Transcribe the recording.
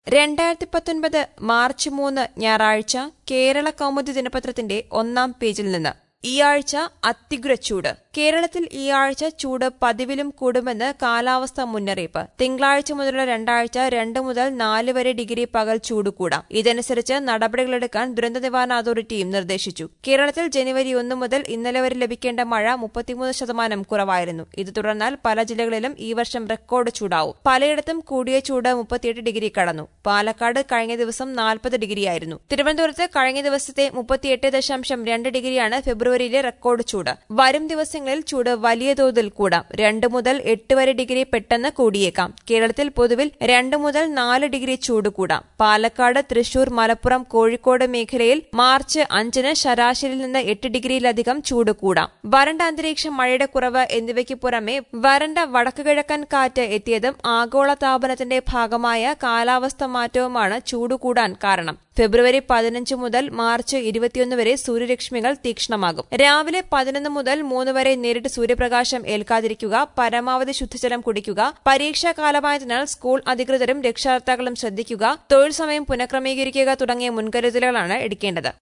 രണ്ടായിരത്തി പത്തൊൻപത് മാർച്ച് മൂന്ന് ഞായറാഴ്ച കേരള കൗമുദി ദിനപത്രത്തിന്റെ ഒന്നാം പേജിൽ നിന്ന് ഈ ആഴ്ച അത്തിഗ്രചൂട് ചൂട് കേരളത്തിൽ ഈ ആഴ്ച ചൂട് പതിവിലും കൂടുമെന്ന് കാലാവസ്ഥാ മുന്നറിയിപ്പ് തിങ്കളാഴ്ച മുതലുള്ള രണ്ടാഴ്ച രണ്ട് മുതൽ നാല് വരെ ഡിഗ്രി പകൽ ചൂട് കൂടാം ഇതനുസരിച്ച് നടപടികളെടുക്കാൻ ദുരന്ത നിവാരണ അതോറിറ്റിയും നിർദ്ദേശിച്ചു കേരളത്തിൽ ജനുവരി ഒന്ന് മുതൽ ഇന്നലെ വരെ ലഭിക്കേണ്ട മഴ മുപ്പത്തിമൂന്ന് ശതമാനം കുറവായിരുന്നു ഇത് തുടർന്നാൽ പല ജില്ലകളിലും ഈ വർഷം റെക്കോർഡ് ചൂടാവും പലയിടത്തും കൂടിയ ചൂട് മുപ്പത്തിയെട്ട് ഡിഗ്രി കടന്നു പാലക്കാട് കഴിഞ്ഞ ദിവസം നാൽപ്പത് ഡിഗ്രിയായിരുന്നു തിരുവനന്തപുരത്ത് കഴിഞ്ഞ ദിവസത്തെ മുപ്പത്തിയെട്ട് ദശാംശം രണ്ട് ഡിഗ്രിയാണ് ഫെബ്രുവരിയിലെ റെക്കോർഡ് ചൂട് വരും ദിവസങ്ങളിൽ ചൂട് വലിയ തോതിൽ കൂടാം രണ്ട് മുതൽ എട്ട് വരെ ഡിഗ്രി പെട്ടെന്ന് കൂടിയേക്കാം കേരളത്തിൽ പൊതുവിൽ രണ്ട് മുതൽ നാല് ഡിഗ്രി ചൂട് കൂടാം പാലക്കാട് തൃശൂർ മലപ്പുറം കോഴിക്കോട് മേഖലയിൽ മാർച്ച് അഞ്ചിന് ശരാശരിയിൽ നിന്ന് എട്ട് ഡിഗ്രിയിലധികം ചൂട് കൂടാം വരണ്ട അന്തരീക്ഷം മഴയുടെ കുറവ് എന്നിവയ്ക്ക് പുറമെ വരണ്ട വടക്കുകിഴക്കൻ കാറ്റ് എത്തിയതും ആഗോള താപനത്തിന്റെ ഭാഗമായ കാലാവസ്ഥ മാറ്റവുമാണ് ചൂട് കൂടാൻ കാരണം ഫെബ്രുവരി പതിനഞ്ച് മുതൽ മാർച്ച് ഇരുപത്തിയൊന്ന് വരെ സൂര്യരശ്മികൾ തീക്ഷ്ണമാകും രാവിലെ പതിനൊന്ന് മുതൽ മൂന്ന് വരെ നേരിട്ട് സൂര്യപ്രകാശം ഏൽക്കാതിരിക്കുക പരമാവധി ശുദ്ധജലം കുടിക്കുക പരീക്ഷാ കാലമായതിനാൽ സ്കൂൾ അധികൃതരും രക്ഷാകർത്താക്കളും ശ്രദ്ധിക്കുക തൊഴിൽ സമയം പുനഃക്രമീകരിക്കുക തുടങ്ങിയ മുൻകരുതലുകളാണ് എടുക്കേണ്ടത്